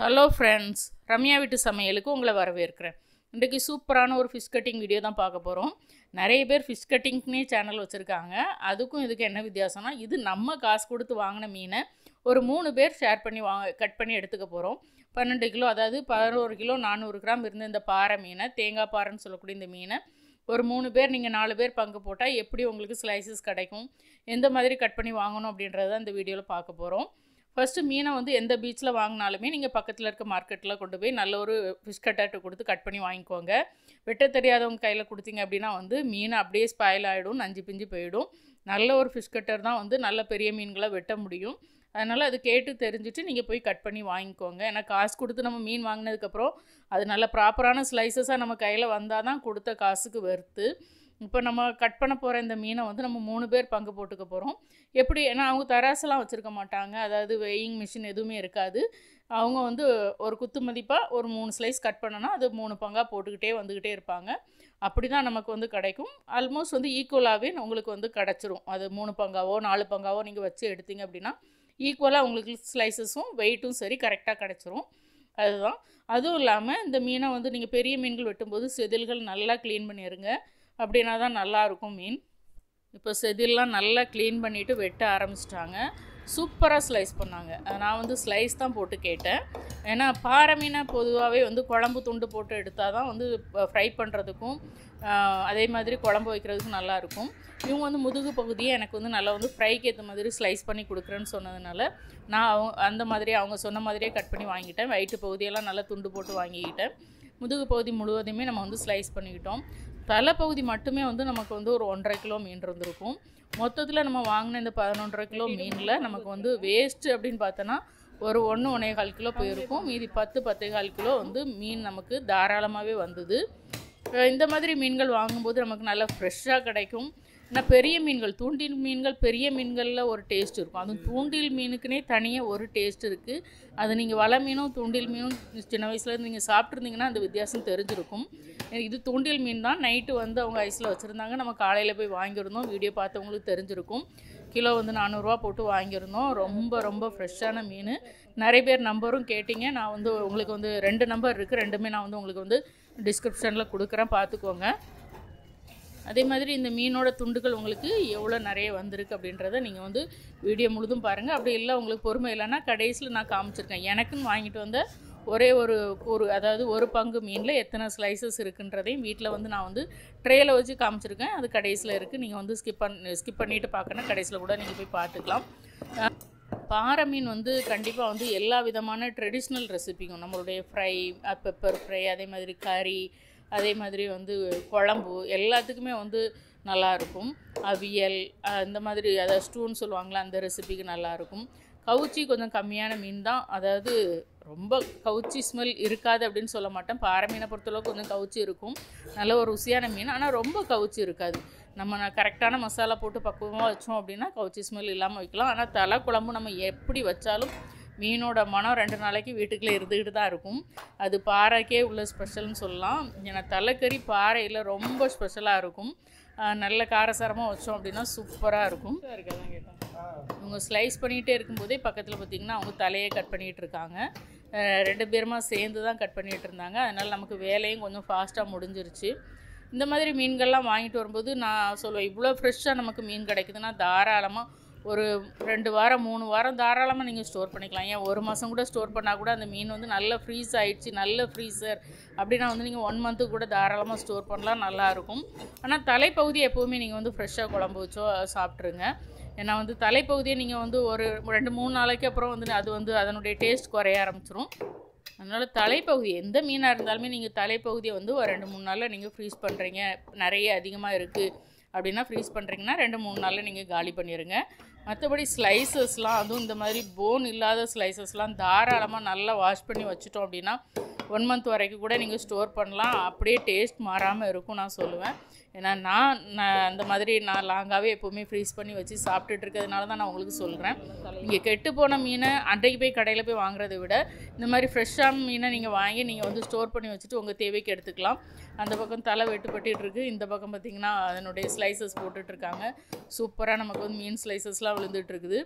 hello friends Ramya வீட்டு சமையலுக்கு உங்களை வரவேற்கிறேன் இன்றைக்கி சூப்பரான ஒரு ஃபிஷ் கட்டிங் வீடியோ தான் பார்க்க போகிறோம் நிறைய பேர் ஃபிஷ் கட்டிங்னே சேனல் வச்சுருக்காங்க அதுக்கும் இதுக்கு என்ன வித்தியாசம்னா இது நம்ம காசு கொடுத்து வாங்கின மீனை ஒரு மூணு பேர் ஷேர் பண்ணி வாங்க கட் பண்ணி எடுத்துக்க போகிறோம் பன்னெண்டு கிலோ அதாவது பதினோரு கிலோ நானூறு கிராம் இருந்த இந்த பாறை மீனை தேங்காய் பாறைன்னு சொல்லக்கூடிய இந்த மீனை ஒரு மூணு பேர் நீங்கள் நாலு பேர் பங்கு போட்டால் எப்படி உங்களுக்கு ஸ்லைசஸ் கிடைக்கும் எந்த மாதிரி கட் பண்ணி வாங்கணும் அப்படின்றத இந்த வீடியோவில் பார்க்க போகிறோம் ஃபஸ்ட்டு மீனை வந்து எந்த பீச்சில் வாங்கினாலுமே நீங்கள் பக்கத்தில் இருக்க மார்க்கெட்டில் கொண்டு போய் நல்ல ஒரு ஃபிஷ் கட்டாட்டு கொடுத்து கட் பண்ணி வாங்கிக்கோங்க வெட்ட தெரியாதவங்க கையில் கொடுத்தீங்க அப்படின்னா வந்து மீன் அப்படியே ஸ்பாயில் ஆகிடும் நஞ்சு பிஞ்சு போயிடும் நல்ல ஒரு ஃபிஷ் கட்டர் தான் வந்து நல்ல பெரிய மீன்களை வெட்ட முடியும் அதனால் அது கேட்டு தெரிஞ்சுட்டு நீங்கள் போய் கட் பண்ணி வாங்கிக்கோங்க ஏன்னா காசு கொடுத்து நம்ம மீன் வாங்கினதுக்கப்புறம் அது நல்ல ப்ராப்பரான ஸ்லைசஸாக நம்ம கையில் வந்தால் தான் கொடுத்த காசுக்கு வெறுத்து இப்போ நம்ம கட் பண்ண போகிற இந்த மீனை வந்து நம்ம மூணு பேர் பங்கு போட்டுக்க போகிறோம் எப்படி ஏன்னா அவங்க தராசெல்லாம் வச்சுருக்க மாட்டாங்க அதாவது வெயிங் மிஷின் எதுவுமே இருக்காது அவங்க வந்து ஒரு குத்து மதிப்பாக ஒரு மூணு ஸ்லைஸ் கட் பண்ணோன்னா அது மூணு பங்காக போட்டுக்கிட்டே வந்துக்கிட்டே இருப்பாங்க அப்படி தான் நமக்கு வந்து கிடைக்கும் ஆல்மோஸ்ட் வந்து ஈக்குவலாகவே உங்களுக்கு வந்து கிடச்சிரும் அது மூணு பங்காவோ நாலு பங்காவோ நீங்கள் வச்சு எடுத்தீங்க அப்படின்னா ஈக்குவலாக உங்களுக்கு ஸ்லைசஸும் வெயிட்டும் சரி கரெக்டாக கிடச்சிரும் அதுதான் அதுவும் இல்லாமல் இந்த மீனை வந்து நீங்கள் பெரிய மீன்கள் வெட்டும்போது செதில்கள் நல்லா க்ளீன் பண்ணிடுங்க அப்படின்னா தான் நல்லாயிருக்கும் மீன் இப்போ செதில்லாம் நல்லா க்ளீன் பண்ணிவிட்டு வெட்ட ஆரம்பிச்சிட்டாங்க சூப்பராக ஸ்லைஸ் பண்ணாங்க நான் வந்து ஸ்லைஸ் தான் போட்டு கேட்டேன் ஏன்னா பாறை மீனை பொதுவாகவே வந்து குழம்பு துண்டு போட்டு எடுத்தால் தான் வந்து ஃப்ரை பண்ணுறதுக்கும் அதே மாதிரி குழம்பு வைக்கிறதுக்கும் நல்லாயிருக்கும் இவங்க வந்து முதுகு பகுதியை எனக்கு வந்து நல்லா வந்து ஃப்ரைக்கு ஏற்ற மாதிரி ஸ்லைஸ் பண்ணி கொடுக்குறேன்னு சொன்னதுனால நான் அவங்க அந்த மாதிரி அவங்க சொன்ன மாதிரியே கட் பண்ணி வாங்கிட்டேன் வயிற்று பகுதியெல்லாம் நல்லா துண்டு போட்டு வாங்கிக்கிட்டேன் முதுகு பகுதி முழுவதையுமே நம்ம வந்து ஸ்லைஸ் பண்ணிக்கிட்டோம் தலைப்பகுதி மட்டுமே வந்து நமக்கு வந்து ஒரு ஒன்றரை கிலோ மீன் இருந்திருக்கும் மொத்தத்தில் நம்ம வாங்கின இந்த பதினொன்றரை கிலோ மீனில் நமக்கு வந்து வேஸ்ட்டு அப்படின்னு பார்த்தோன்னா ஒரு ஒன்று ஒன்றே கால் கிலோ போயிருக்கும் மீதி பத்து பத்தே கால் கிலோ வந்து மீன் நமக்கு தாராளமாகவே வந்தது இந்த மாதிரி மீன்கள் வாங்கும்போது நமக்கு நல்லா ஃப்ரெஷ்ஷாக கிடைக்கும் ஆனால் பெரிய மீன்கள் தூண்டில் மீன்கள் பெரிய மீன்களில் ஒரு டேஸ்ட் இருக்கும் அதுவும் தூண்டில் மீனுக்குனே தனியாக ஒரு டேஸ்ட் இருக்குது அது நீங்கள் வலை மீனும் தூண்டில் மீனும் சின்ன வயசுலேருந்து நீங்கள் சாப்பிட்ருந்தீங்கன்னா அந்த வித்தியாசம் தெரிஞ்சிருக்கும் இது தூண்டில் மீன் தான் நைட்டு வந்து அவங்க ஐஸில் வச்சுருந்தாங்க நம்ம காலையில் போய் வாங்கியிருந்தோம் வீடியோ பார்த்தவங்களுக்கு தெரிஞ்சிருக்கும் கிலோ வந்து நானூறுரூவா போட்டு வாங்கியிருந்தோம் ரொம்ப ரொம்ப ஃப்ரெஷ்ஷான மீன் நிறைய பேர் நம்பரும் கேட்டிங்க நான் வந்து உங்களுக்கு வந்து ரெண்டு நம்பர் இருக்குது ரெண்டுமே நான் வந்து உங்களுக்கு வந்து டிஸ்கிரிப்ஷனில் கொடுக்குறேன் பார்த்துக்கோங்க அதே மாதிரி இந்த மீனோட துண்டுகள் உங்களுக்கு எவ்வளோ நிறைய வந்திருக்கு அப்படின்றத நீங்கள் வந்து வீடியோ முழுதும் பாருங்கள் அப்படி இல்லை உங்களுக்கு பொறுமை இல்லைன்னா கடைசியில் நான் காமிச்சிருக்கேன் எனக்குன்னு வாங்கிட்டு வந்த ஒரே ஒரு ஒரு அதாவது ஒரு பங்கு மீனில் எத்தனை ஸ்லைசஸ் இருக்குன்றதையும் வீட்டில் வந்து நான் வந்து ட்ரேயில் வச்சு காமிச்சிருக்கேன் அது கடைசியில் இருக்குது நீங்கள் வந்து ஸ்கிப் பண்ணி ஸ்கிப் பண்ணிவிட்டு பார்க்கணும் கடைசியில் கூட நீங்கள் போய் பார்த்துக்கலாம் பாறை மீன் வந்து கண்டிப்பாக வந்து எல்லா விதமான ட்ரெடிஷ்னல் ரெசிபிக்கும் நம்மளுடைய ஃப்ரை பெப்பர் ஃப்ரை அதே மாதிரி கறி அதே மாதிரி வந்து குழம்பு எல்லாத்துக்குமே வந்து நல்லாயிருக்கும் அவியல் இந்த மாதிரி அதாவது ஸ்டூன்னு சொல்லுவாங்களே அந்த ரெசிபிக்கு நல்லாயிருக்கும் கவுச்சி கொஞ்சம் கம்மியான மீன் தான் அதாவது ரொம்ப கவுச்சி ஸ்மெல் இருக்காது அப்படின்னு சொல்ல மாட்டேன் பாறை மீனை பொறுத்தளவுக்கு கொஞ்சம் கவுச்சி இருக்கும் நல்ல ஒரு ருசியான மீன் ஆனால் ரொம்ப கவுச்சி இருக்காது நம்ம கரெக்டான மசாலா போட்டு பக்குவமாக வச்சோம் அப்படின்னா கவுச்சி ஸ்மெல் இல்லாமல் வைக்கலாம் ஆனால் தலை குழம்பு நம்ம எப்படி வச்சாலும் மீனோட மனம் ரெண்டு நாளைக்கு வீட்டுக்குள்ளே இருந்துக்கிட்டு தான் இருக்கும் அது பாறைக்கே உள்ள ஸ்பெஷல்னு சொல்லலாம் ஏன்னா தலைக்கறி பாறையில் ரொம்ப ஸ்பெஷலாக இருக்கும் நல்ல காரசாரமாக வச்சோம் அப்படின்னா சூப்பராக இருக்கும் இவங்க ஸ்லைஸ் பண்ணிகிட்டே இருக்கும்போதே பக்கத்தில் பார்த்திங்கன்னா அவங்க தலையை கட் பண்ணிகிட்டு இருக்காங்க ரெண்டு பேருமா சேர்ந்து தான் கட் பண்ணிகிட்டு இருந்தாங்க அதனால் நமக்கு வேலையும் கொஞ்சம் ஃபாஸ்ட்டாக முடிஞ்சிருச்சு இந்த மாதிரி மீன்கள்லாம் வாங்கிட்டு வரும்போது நான் சொல்லுவேன் இவ்வளோ ஃப்ரெஷ்ஷாக நமக்கு மீன் கிடைக்குதுன்னா தாராளமாக ஒரு ரெண்டு வாரம் மூணு வாரம் தாராளமாக நீங்கள் ஸ்டோர் பண்ணிக்கலாம் ஏன் ஒரு மாதம் கூட ஸ்டோர் பண்ணால் கூட அந்த மீன் வந்து நல்ல ஃப்ரீஸ் ஆகிடுச்சு நல்ல ஃப்ரீசர் அப்படின்னா வந்து நீங்கள் ஒன் மந்த்து கூட தாராளமாக ஸ்டோர் பண்ணலாம் நல்லாயிருக்கும் ஆனால் தலைப்பகுதி எப்போவுமே நீங்கள் வந்து ஃப்ரெஷ்ஷாக குழம்பு வச்சோ சாப்பிட்ருங்க ஏன்னா வந்து தலைப்பகுதியை நீங்கள் வந்து ஒரு ரெண்டு மூணு நாளைக்கு அப்புறம் வந்து அது வந்து அதனுடைய டேஸ்ட் குறைய ஆரம்பிச்சிரும் அதனால் தலைப்பகுதி எந்த மீனாக இருந்தாலுமே நீங்கள் தலைப்பகுதியை வந்து ஒரு ரெண்டு மூணு நாளில் நீங்கள் ஃப்ரீஸ் பண்ணுறீங்க நிறைய அதிகமாக இருக்குது அப்படின்னா ஃப்ரீஸ் பண்ணுறீங்கன்னா ரெண்டு மூணு நாளில் நீங்கள் காலி பண்ணிடுங்க மற்றபடி ஸ்லைசஸ்லாம் அதுவும் இந்த மாதிரி போன் இல்லாத ஸ்லைசஸ்லாம் தாராளமாக நல்லா வாஷ் பண்ணி வச்சுட்டோம் அப்படின்னா ஒன் மந்த் வரைக்கும் கூட நீங்கள் ஸ்டோர் பண்ணலாம் அப்படியே டேஸ்ட் மாறாமல் இருக்கும் நான் சொல்லுவேன் ஏன்னா நான் நான் அந்த மாதிரி நான் லாங்காகவே எப்போவுமே ஃப்ரீஸ் பண்ணி வச்சு சாப்பிட்டுட்டு இருக்கிறதுனால தான் நான் உங்களுக்கு சொல்கிறேன் நீங்கள் கெட்டு போன மீனை அன்றைக்கு போய் கடையில் போய் வாங்குறதை விட இந்த மாதிரி ஃப்ரெஷ்ஷான மீனை நீங்கள் வாங்கி நீங்கள் வந்து ஸ்டோர் பண்ணி வச்சுட்டு உங்கள் தேவைக்கு எடுத்துக்கலாம் அந்த பக்கம் தலை வெட்டுப்பட்டு இருக்குது இந்த பக்கம் பார்த்திங்கன்னா அதனுடைய ஸ்லைசஸ் போட்டுட்ருக்காங்க சூப்பராக நமக்கு வந்து மீன் ஸ்லைசஸ்லாம் விழுந்துட்டு இருக்குது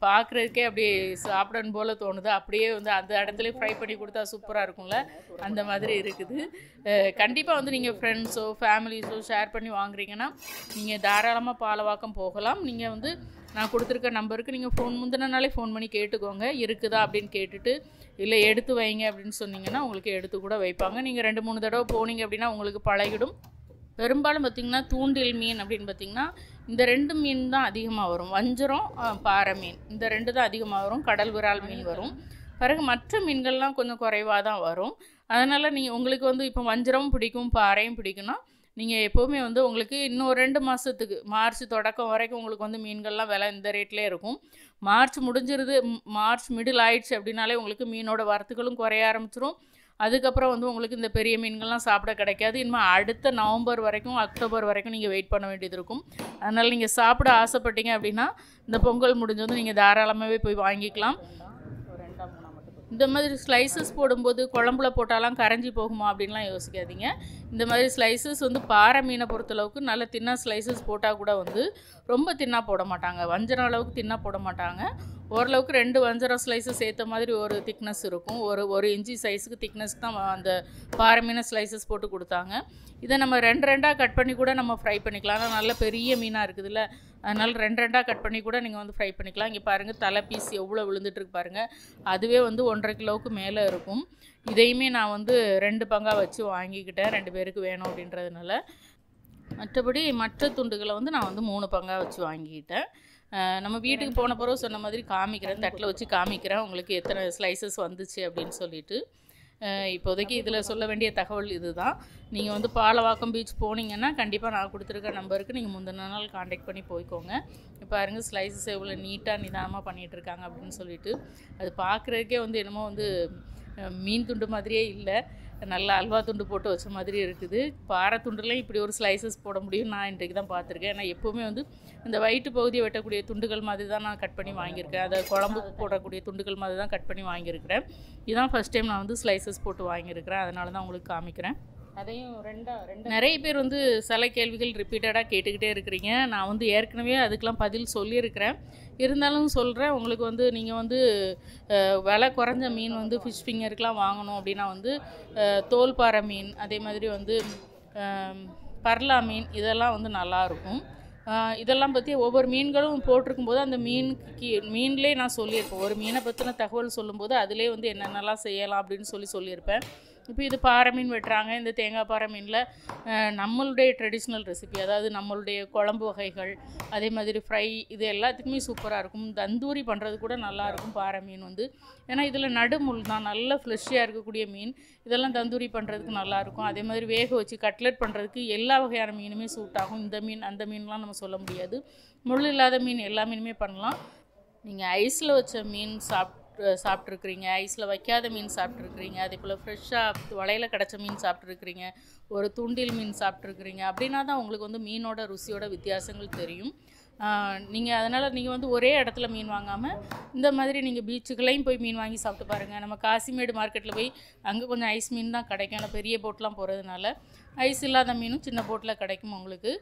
பார்க்குறதுக்கே அப்படியே சாப்பிடணும் போல் தோணுது அப்படியே வந்து அந்த இடத்துல ஃப்ரை பண்ணி கொடுத்தா சூப்பராக இருக்கும்ல அந்த மாதிரி இருக்குது கண்டிப்பாக வந்து நீங்கள் ஃப்ரெண்ட்ஸோ ஃபேமிலிஸோ ஷேர் பண்ணி வாங்குறீங்கன்னா நீங்கள் தாராளமாக பாலவாக்கம் போகலாம் நீங்கள் வந்து நான் கொடுத்துருக்க நம்பருக்கு நீங்கள் ஃபோன் முந்தின நாளே ஃபோன் பண்ணி கேட்டுக்கோங்க இருக்குதா அப்படின்னு கேட்டுட்டு இல்லை எடுத்து வைங்க அப்படின்னு சொன்னீங்கன்னா உங்களுக்கு எடுத்து கூட வைப்பாங்க நீங்கள் ரெண்டு மூணு தடவை போனீங்க அப்படின்னா உங்களுக்கு பழகிடும் பெரும்பாலும் பார்த்திங்கன்னா தூண்டில் மீன் அப்படின்னு பார்த்திங்கன்னா இந்த ரெண்டு மீன் தான் அதிகமாக வரும் வஞ்சரம் அஹ், பாறை மீன் இந்த ரெண்டு தான் அதிகமாக வரும் கடல் விரால் மீன் வரும் பிறகு மற்ற மீன்கள்லாம் கொஞ்சம் குறைவாக தான் வரும் அதனால் நீங்கள் உங்களுக்கு வந்து இப்போ வஞ்சரமும் பிடிக்கும் பாறையும் பிடிக்கும்னா நீங்கள் எப்போவுமே வந்து உங்களுக்கு இன்னும் ஒரு ரெண்டு மாதத்துக்கு மார்ச் தொடக்கம் வரைக்கும் உங்களுக்கு வந்து மீன்கள்லாம் விலை இந்த ரேட்லேயே இருக்கும் மார்ச் முடிஞ்சிருது ம், மார்ச் மிடில் ஆயிடுச்சு அப்படின்னாலே உங்களுக்கு மீனோட வரத்துகளும் குறைய ஆரம்பிச்சிரும் அதுக்கப்புறம் வந்து உங்களுக்கு இந்த பெரிய மீன்கள்லாம் சாப்பிட கிடைக்காது இனிமேல் அடுத்த நவம்பர் வரைக்கும் அக்டோபர் வரைக்கும் நீங்கள் வெயிட் பண்ண வேண்டியது இருக்கும் அதனால் நீங்கள் சாப்பிட ஆசைப்பட்டீங்க அப்படின்னா இந்த பொங்கல் முடிஞ்சதும் நீங்கள் தாராளமாகவே போய் வாங்கிக்கலாம் இந்த மாதிரி ஸ்லைசஸ் போடும்போது குழம்புல போட்டாலாம் கரைஞ்சி போகுமா அப்படின்லாம் யோசிக்காதீங்க இந்த மாதிரி ஸ்லைசஸ் வந்து பாறை மீனை பொறுத்தளவுக்கு நல்ல தின்னா ஸ்லைசஸ் போட்டால் கூட வந்து ரொம்ப தின்னா போட மாட்டாங்க வஞ்சரம் அளவுக்கு தின்னா போட மாட்டாங்க ஓரளவுக்கு ரெண்டு வஞ்சரம் ஸ்லைஸஸ் சேர்த்த மாதிரி ஒரு திக்னஸ் இருக்கும் ஒரு ஒரு இன்ச்சி சைஸுக்கு திக்னஸ்க்கு தான் அந்த பாறை மீனை ஸ்லைசஸ் போட்டு கொடுத்தாங்க இதை நம்ம ரெண்டு ரெண்டாக கட் பண்ணி கூட நம்ம ஃப்ரை பண்ணிக்கலாம் ஆனால் நல்ல பெரிய மீனாக இருக்குதுல்ல அதனால் ரெண்டு ரெண்டாக கட் பண்ணி கூட நீங்கள் வந்து ஃப்ரை பண்ணிக்கலாம் இங்கே பாருங்கள் தலை பீஸ் எவ்வளோ விழுந்துட்டுருக்கு பாருங்கள் அதுவே வந்து ஒன்றரை கிலோவுக்கு மேலே இருக்கும் இதையுமே நான் வந்து ரெண்டு பங்காக வச்சு வாங்கிக்கிட்டேன் ரெண்டு பேருக்கு வேணும் அப்படின்றதுனால மற்றபடி மற்ற துண்டுகளை வந்து நான் வந்து மூணு பங்காக வச்சு வாங்கிக்கிட்டேன் அஹ் நம்ம வீட்டுக்கு போன பிறகு சொன்ன மாதிரி காமிக்கிறேன் தட்டில் வச்சு காமிக்கிறேன் உங்களுக்கு எத்தனை ஸ்லைசஸ் வந்துச்சு அப்படின்னு சொல்லிட்டு அஹ் இப்போதைக்கு இதில் சொல்ல வேண்டிய தகவல் இதுதான் நீங்கள் வந்து பாலவாக்கம் பீச் போனீங்கன்னா கண்டிப்பாக நான் கொடுத்துருக்க நம்பருக்கு நீங்கள் முந்தின நாள் காண்டாக்ட் பண்ணி போய்க்கோங்க இப்போ பாருங்க ஸ்லைசஸ் எவ்வளோ நீட்டாக நிதானமாக பண்ணிகிட்டு இருக்காங்க அப்படின்னு சொல்லிட்டு அது பார்க்குறதுக்கே வந்து என்னமோ வந்து அஹ் மீன் துண்டு மாதிரியே இல்லை நல்லா அல்வா துண்டு போட்டு வச்ச மாதிரி இருக்குது பாறை துண்டுலாம் இப்படி ஒரு ஸ்லைசஸ் போட முடியும் நான் இன்றைக்கு தான் பார்த்துருக்கேன் ஏன்னா எப்போவுமே வந்து இந்த வயிற்று பகுதியை வெட்டக்கூடிய துண்டுகள் மாதிரி தான் நான் கட் பண்ணி வாங்கியிருக்கேன் அதை குழம்பு போடக்கூடிய துண்டுகள் மாதிரி தான் கட் பண்ணி வாங்கியிருக்கிறேன் இதுதான் ஃபஸ்ட் டைம் நான் வந்து ஸ்லைசஸ் போட்டு வாங்கியிருக்கிறேன் அதனால தான் உங்களுக்கு காமிக்கிறேன் அதையும் ரெண்டா ரெண்டு நிறைய பேர் வந்து சில கேள்விகள் ரிப்பீட்டடாக கேட்டுக்கிட்டே இருக்கிறீங்க நான் வந்து ஏற்கனவே அதுக்கெலாம் பதில் சொல்லியிருக்கிறேன் இருந்தாலும் சொல்கிறேன் உங்களுக்கு வந்து நீங்கள் வந்து அஹ், விலை குறைஞ்ச மீன் வந்து ஃபிஷ் ஃபிங்கருக்கெலாம் வாங்கணும் அப்படின்னா வந்து அஹ், தோல்பாறை மீன் அதே மாதிரி வந்து அஹ், பர்லா மீன் இதெல்லாம் வந்து நல்லாயிருக்கும் ஆஹ் இதெல்லாம் பற்றி ஒவ்வொரு மீன்களும் போட்டிருக்கும் போது அந்த மீனுக்கு மீன்லேயே நான் சொல்லியிருப்பேன் ஒரு மீனை பற்றின தகவல் சொல்லும்போது அதிலே வந்து என்னென்னலாம் செய்யலாம் அப்படின்னு சொல்லி சொல்லியிருப்பேன் இப்போ இது பாறை மீன் வெட்டுறாங்க இந்த தேங்காய் பாறை மீனில் நம்மளுடைய ட்ரெடிஷ்னல் ரெசிபி அதாவது நம்மளுடைய குழம்பு வகைகள் அதே மாதிரி ஃப்ரை இது எல்லாத்துக்குமே சூப்பராக இருக்கும் தந்தூரி பண்ணுறது கூட நல்லா இருக்கும் பாறை மீன் வந்து ஏன்னா இதில் நடுமுள் தான் நல்ல ஃப்ளெஷ்ஷியாக இருக்கக்கூடிய மீன் இதெல்லாம் தந்தூரி பண்ணுறதுக்கு நல்லாயிருக்கும் அதே மாதிரி வேக வச்சு கட்லெட் பண்ணுறதுக்கு எல்லா வகையான மீனுமே சூட் ஆகும் இந்த மீன் அந்த மீன்லாம் நம்ம சொல்ல முடியாது முள் இல்லாத மீன் எல்லா மீனுமே பண்ணலாம் நீங்கள் ஐஸில் வச்ச மீன் சாப்பிட்டு சாப்பிட்ருக்குறீங்க ஐஸில் வைக்காத மீன் சாப்பிட்ருக்குறீங்க அதே போல் ஃப்ரெஷ்ஷாக வலையில் கிடச்ச மீன் சாப்பிட்ருக்குறீங்க ஒரு துண்டில் மீன் சாப்பிட்ருக்குறீங்க அப்படின்னா தான் உங்களுக்கு வந்து மீனோட ருசியோட வித்தியாசங்கள் தெரியும் நீங்கள் அதனால் நீங்கள் வந்து ஒரே இடத்துல மீன் வாங்காமல் இந்த மாதிரி நீங்கள் பீச்சுக்களையும் போய் மீன் வாங்கி சாப்பிட்டு பாருங்கள் நம்ம காசிமேடு மார்க்கெட்டில் போய் அங்கே கொஞ்சம் ஐஸ் மீன் தான் கிடைக்கும் ஆனால் பெரிய போட்லாம் போகிறதுனால ஐஸ் இல்லாத மீனும் சின்ன போட்டில் கிடைக்கும் உங்களுக்கு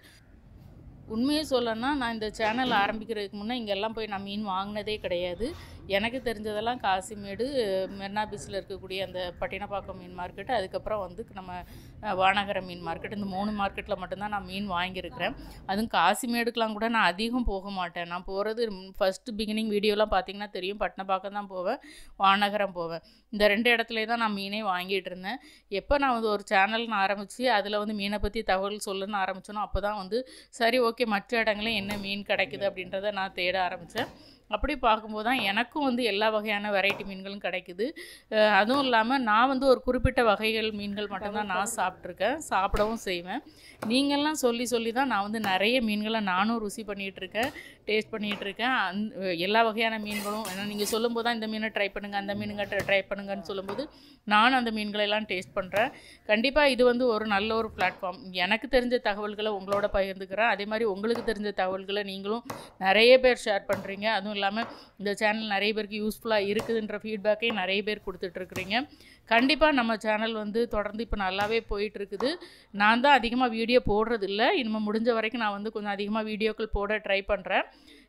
உண்மையை சொல்லணும்னா நான் இந்த சேனல் ஆரம்பிக்கிறதுக்கு முன்னே இங்கெல்லாம் போய் நான் மீன் வாங்கினதே கிடையாது எனக்கு தெரிஞ்சதெல்லாம் காசிமேடு மெர்னா பீச்சில் இருக்கக்கூடிய அந்த பட்டினப்பாக்கம் மீன் மார்க்கெட்டு அதுக்கப்புறம் வந்து நம்ம அஹ், வானகரம் மீன் மார்க்கெட் இந்த மூணு மார்க்கெட்டில் மட்டும்தான் நான் மீன் வாங்கியிருக்கிறேன் அதுவும் காசிமேடுக்கெலாம் கூட நான் அதிகம் போக மாட்டேன் நான் போகிறது ஃபஸ்ட்டு பிகினிங் வீடியோலாம் பார்த்தீங்கன்னா தெரியும் பட்டினப்பாக்கம் தான் போவேன் வானகரம் போவேன் இந்த ரெண்டு இடத்துல தான் நான் மீனே வாங்கிட்டு இருந்தேன் எப்போ நான் வந்து ஒரு சேனல்னு ஆரம்பித்து அதில் வந்து மீனை பற்றி தகவல் சொல்லணும்னு ஆரம்பிச்சோனோ அப்போ தான் வந்து சரி ஓகே மற்ற இடங்களில் என்ன மீன் கிடைக்குது அப்படின்றத நான் தேட ஆரம்பித்தேன் அப்படி பார்க்கும்போது தான் எனக்கும் வந்து எல்லா வகையான வெரைட்டி மீன்களும் கிடைக்குது அஹ் அதுவும் இல்லாமல் நான் வந்து ஒரு குறிப்பிட்ட வகைகள் மீன்கள் மட்டும்தான் நான் சாப்பிட்ருக்கேன் சாப்பிடவும் செய்வேன் நீங்கள்லாம் சொல்லி சொல்லி தான் நான் வந்து நிறைய மீன்களை நானும் ருசி பண்ணிகிட்டு இருக்கேன் டேஸ்ட் பண்ணிகிட்டு இருக்கேன் அந் எல்லா வகையான மீன்களும் ஏன்னா நீங்கள் சொல்லும்போது தான் இந்த மீனை ட்ரை பண்ணுங்கள் அந்த மீனுங்க ட்ரை பண்ணுங்கன்னு சொல்லும்போது நானும் அந்த மீன்களை எல்லாம் டேஸ்ட் பண்ணுறேன் கண்டிப்பாக இது வந்து ஒரு நல்ல ஒரு பிளாட்ஃபார்ம் எனக்கு தெரிஞ்ச தகவல்களை உங்களோட பகிர்ந்துக்கிறேன் அதே மாதிரி உங்களுக்கு தெரிஞ்ச தகவல்களை நீங்களும் நிறைய பேர் ஷேர் பண்ணுறீங்க அதுவும் இல்லாமல் இந்த சேனல் நிறைய பேருக்கு யூஸ்ஃபுல்லாக இருக்குதுன்ற ஃபீட்பேக்கையும் நிறைய பேர் கொடுத்துட்ருக்குறீங்க கண்டிப்பாக நம்ம சேனல் வந்து தொடர்ந்து இப்போ நல்லாவே போயிட்டுருக்குது நான் தான் அதிகமாக வீடியோ போடுறது இல்லை இனிமேல் முடிஞ்ச வரைக்கும் நான் வந்து கொஞ்சம் அதிகமாக வீடியோக்கள் போட ட்ரை பண்ணுறேன்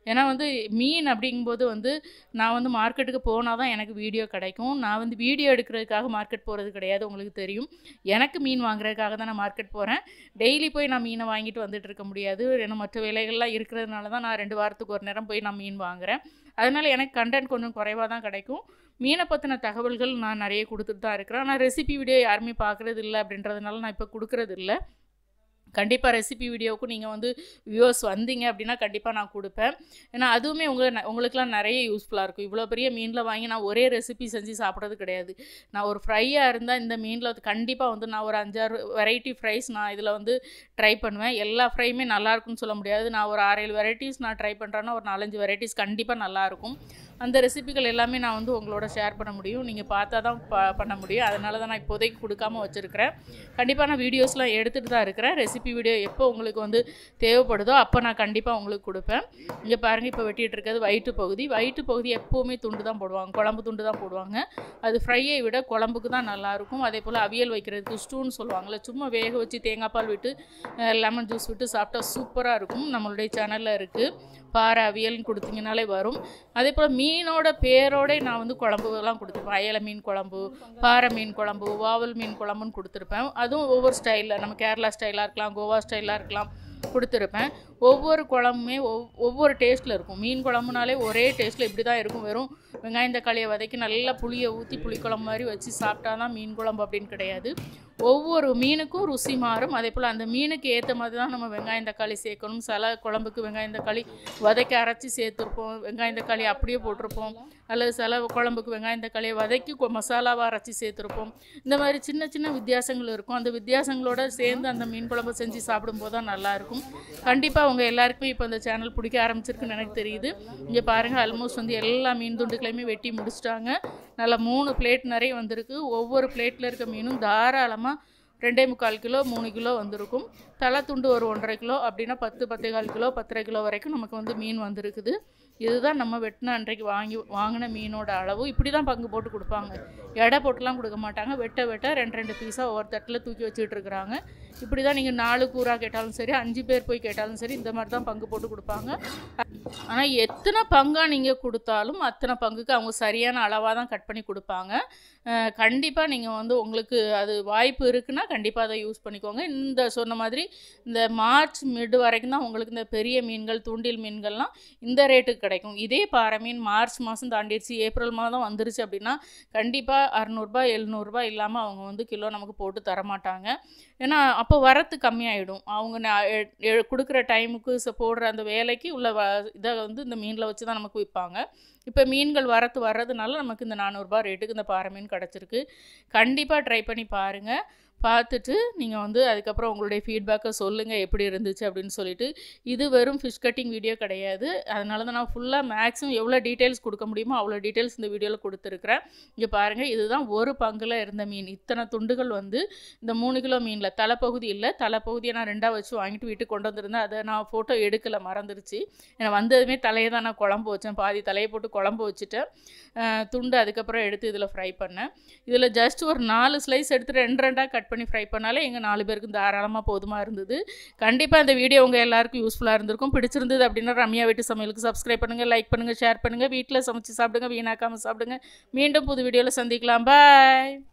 ஏன்னா வந்து மீன் அப்படிங்கும்போது வந்து நான் வந்து மார்க்கெட்டுக்கு போனால் தான் எனக்கு வீடியோ கிடைக்கும் நான் வந்து வீடியோ எடுக்கிறதுக்காக மார்க்கெட் போகிறது கிடையாது உங்களுக்கு தெரியும் எனக்கு மீன் வாங்குறதுக்காக தான் நான் மார்க்கெட் போகிறேன் டெய்லி போய் நான் மீனை வாங்கிட்டு வந்துட்டு இருக்க முடியாது ஏன்னா மற்ற வேலைகள்லாம் இருக்கிறதுனால தான் நான் ரெண்டு வாரத்துக்கு ஒரு நேரம் போய் நான் மீன் வாங்குறேன் அதனால் எனக்கு கண்டென்ட் கொஞ்சம் குறைவாக தான் கிடைக்கும் மீனை பற்றின தகவல்கள் நான் நிறைய கொடுத்துட்டு தான் இருக்கிறேன் ஆனால் ரெசிபி வீடியோ யாருமே பார்க்குறது இல்லை அப்படின்றதுனால நான் இப்போ கொடுக்குறது இல்லை கண்டிப்பாக ரெசிபி வீடியோவுக்கும் நீங்கள் வந்து வியூவர்ஸ் வந்தீங்க அப்படின்னா கண்டிப்பாக நான் கொடுப்பேன் ஏன்னா அதுவுமே உங்களை உங்களுக்குலாம் நிறைய யூஸ்ஃபுல்லாக இருக்கும் இவ்வளோ பெரிய மீனில் வாங்கி நான் ஒரே ரெசிபி செஞ்சு சாப்பிட்றது கிடையாது நான் ஒரு ஃப்ரையாக இருந்தால் இந்த மீனில் வந்து கண்டிப்பாக வந்து நான் ஒரு அஞ்சாறு வெரைட்டி ஃப்ரைஸ் நான் இதில் வந்து ட்ரை பண்ணுவேன் எல்லா ஃப்ரையுமே நல்லாயிருக்கும்னு சொல்ல முடியாது நான் ஒரு ஆறு ஏழு வெரைட்டிஸ் நான் ட்ரை பண்ணுறேன்னா ஒரு நாலஞ்சு வெரைட்டிஸ் கண்டிப்பாக நல்லாயிருக்கும் அந்த ரெசிபிகள் எல்லாமே நான் வந்து உங்களோட ஷேர் பண்ண முடியும் நீங்கள் பார்த்தா தான் ப பண்ண முடியும் அதனால தான் நான் இப்போதைக்கு கொடுக்காம வச்சுருக்கிறேன் கண்டிப்பாக நான் வீடியோஸ்லாம் எடுத்துகிட்டு தான் இருக்கிறேன் ரெசிபி வீடியோ எப்போ உங்களுக்கு வந்து தேவைப்படுதோ அப்போ நான் கண்டிப்பாக உங்களுக்கு கொடுப்பேன் இங்கே பாருங்கள் இப்போ வெட்டிகிட்டு இருக்கிறது வயிற்று பகுதி வயிற்று பகுதி எப்போவுமே துண்டு தான் போடுவாங்க குழம்பு துண்டு தான் போடுவாங்க அது ஃப்ரையை விட குழம்புக்கு தான் நல்லாயிருக்கும் அதே போல் அவியல் வைக்கிறதுக்கு ஸ்டூன்னு சொல்லுவாங்கள்ல சும்மா வேக வச்சு தேங்காய் பால் விட்டு லெமன் ஜூஸ் விட்டு சாப்பிட்டா சூப்பராக இருக்கும் நம்மளுடைய சேனலில் இருக்குது பாறை அவியல்னு கொடுத்தீங்கனாலே வரும் அதே போல் மீனோட பேரோட நான் வந்து குழம்புலாம் கொடுத்துருப்பேன் அயலை மீன் குழம்பு பாறை மீன் குழம்பு வாவல் மீன் குழம்புன்னு கொடுத்துருப்பேன் அதுவும் ஒவ்வொரு ஸ்டைலில் நம்ம கேரளா ஸ்டைலாக இருக்கலாம் கோவா ஸ்டைலாக இருக்கலாம் கொடுத்துருப்பேன் ஒவ்வொரு குழம்புமே ஒவ் ஒவ்வொரு டேஸ்ட்டில் இருக்கும் மீன் குழம்புனாலே ஒரே டேஸ்ட்டில் இப்படி தான் இருக்கும் வெறும் வெங்காயம் தக்காளியை வதக்கி நல்லா புளியை ஊற்றி புளிக்குழம்பு மாதிரி வச்சு சாப்பிட்டா தான் மீன் குழம்பு அப்படின்னு கிடையாது ஒவ்வொரு மீனுக்கும் ருசி மாறும் அதே போல் அந்த மீனுக்கு ஏற்ற மாதிரி தான் நம்ம வெங்காயம் தக்காளி சேர்க்கணும் சில குழம்புக்கு வெங்காயம் தக்காளி வதக்கி அரைச்சி சேர்த்துருப்போம் வெங்காயம் தக்காளி அப்படியே போட்டிருப்போம் அல்லது சில குழம்புக்கு வெங்காயம் தக்காளியை வதக்கி கொ- மசாலாவை அரைச்சி சேர்த்துருப்போம் இந்த மாதிரி சின்ன சின்ன வித்தியாசங்கள் இருக்கும் அந்த வித்தியாசங்களோட சேர்ந்து அந்த மீன் குழம்பு செஞ்சு சாப்பிடும்போது தான் நல்லாயிருக்கும் கண்டிப்பாக உங்கள் எல்லாருக்குமே இப்போ இந்த சேனல் பிடிக்க ஆரம்பிச்சிருக்குன்னு எனக்கு தெரியுது இங்கே பாருங்கள் ஆல்மோஸ்ட் வந்து எல்லா மீன் துண்டுகளையுமே வெட்டி முடிச்சிட்டாங்க நல்லா மூணு பிளேட் நிறைய வந்திருக்கு ஒவ்வொரு பிளேட்டில் இருக்க மீனும் தாராளமாக ரெண்டே முக்கால் கிலோ மூணு கிலோ வந்திருக்கும் தலை துண்டு ஒரு ஒன்றரை கிலோ அப்படின்னா பத்து பத்தே கால் கிலோ பத்தரை கிலோ வரைக்கும் நமக்கு வந்து மீன் வந்திருக்குது இதுதான் நம்ம வெட்டின அன்றைக்கு வாங்கி வாங்கின மீனோட அளவு இப்படி தான் பங்கு போட்டு கொடுப்பாங்க எடை போட்டுலாம் கொடுக்க மாட்டாங்க வெட்ட வெட்ட ரெண்டு ரெண்டு பீஸாக ஒவ்வொரு தட்டில் தூக்கி வச்சுட்டு இருக்கிறாங்க இப்படி தான் நீங்கள் நாலு கூறா கேட்டாலும் சரி அஞ்சு பேர் போய் கேட்டாலும் சரி இந்த மாதிரி தான் பங்கு போட்டு கொடுப்பாங்க ஆனால் எத்தனை பங்காக நீங்கள் கொடுத்தாலும் அத்தனை பங்குக்கு அவங்க சரியான அளவாக தான் கட் பண்ணி கொடுப்பாங்க கண்டிப்பாக நீங்கள் வந்து உங்களுக்கு அது வாய்ப்பு இருக்குன்னா கண்டிப்பாக அதை யூஸ் பண்ணிக்கோங்க இந்த சொன்ன மாதிரி இந்த மார்ச் மிட் வரைக்கும் தான் உங்களுக்கு இந்த பெரிய மீன்கள் தூண்டில் மீன்கள்லாம் இந்த ரேட்டுக்கு கிடைக்கும் இதே பாறை மீன் மார்ச் மாதம் தாண்டிடுச்சு ஏப்ரல் மாதம் வந்துருச்சு அப்படின்னா கண்டிப்பாக அறநூறுபா எழுநூறுபா இல்லாமல் அவங்க வந்து கிலோ நமக்கு போட்டு தரமாட்டாங்க ஏன்னா அப்போ வரத்து கம்மியாயிடும் அவங்க ந- எ- எ- கொடுக்குற டைமுக்கு ச- போடுற அந்த வேலைக்கு உள்ள வ இதை வந்து இந்த மீனில் வச்சு தான் நமக்கு விற்பாங்க இப்போ மீன்கள் வரத்து வர்றதுனால நமக்கு இந்த நானூறுரூபா ரேட்டுக்கு இந்த பாறை மீன் கிடச்சிருக்கு கண்டிப்பாக ட்ரை பண்ணி பாருங்கள் பார்த்துட்டு நீங்கள் வந்து அதுக்கப்புறம் உங்களுடைய ஃபீட்பேக்கை சொல்லுங்கள் எப்படி இருந்துச்சு அப்படின்னு சொல்லிட்டு இது வெறும் ஃபிஷ் கட்டிங் வீடியோ கிடையாது அதனால தான் நான் ஃபுல்லாக மேக்ஸிமம் எவ்வளோ டீட்டெயில்ஸ் கொடுக்க முடியுமோ அவ்வளோ டீட்டெயில்ஸ் இந்த வீடியோவில் கொடுத்துருக்குறேன் இங்கே பாருங்கள் இதுதான் ஒரு பங்கில் இருந்த மீன் இத்தனை துண்டுகள் வந்து இந்த மூணு கிலோ மீனில் தலைப்பகுதி இல்லை தலைப்பகுதியை நான் ரெண்டாக வச்சு வாங்கிட்டு வீட்டுக்கு கொண்டு வந்திருந்தேன் அதை நான் ஃபோட்டோ எடுக்கலை மறந்துருச்சு ஏன்னா வந்ததுமே தலையை தான் நான் குழம்பு வச்சேன் பாதி தலையை போட்டு குழம்பு வச்சுட்டேன் அஹ் துண்டு அதுக்கப்புறம் எடுத்து இதில் ஃப்ரை பண்ணேன் இதில் ஜஸ்ட் ஒரு நாலு ஸ்லைஸ் எடுத்து ரெண்டு ரெண்டாக கட் பண்ணி ஃப்ரை பண்ணாலே எங்கள் நாலு பேருக்கு தாராளமாக போதுமாக இருந்தது கண்டிப்பாக இந்த வீடியோ உங்கள் எல்லாருக்கும் யூஸ்ஃபுல்லாக இருந்திருக்கும் பிடிச்சிருந்தது அப்படின்னா ரம்யா வீட்டு சமையலுக்கு சப்ஸ்கிரைப் பண்ணுங்கள் லைக் பண்ணுங்கள் ஷேர் பண்ணுங்கள் வீட்டில் சமைச்சு சாப்பிடுங்க வீணாக்காமல் சாப்பிடுங்க மீண்டும் புது வீடியோவில் சந்திக்கலாம் பாய்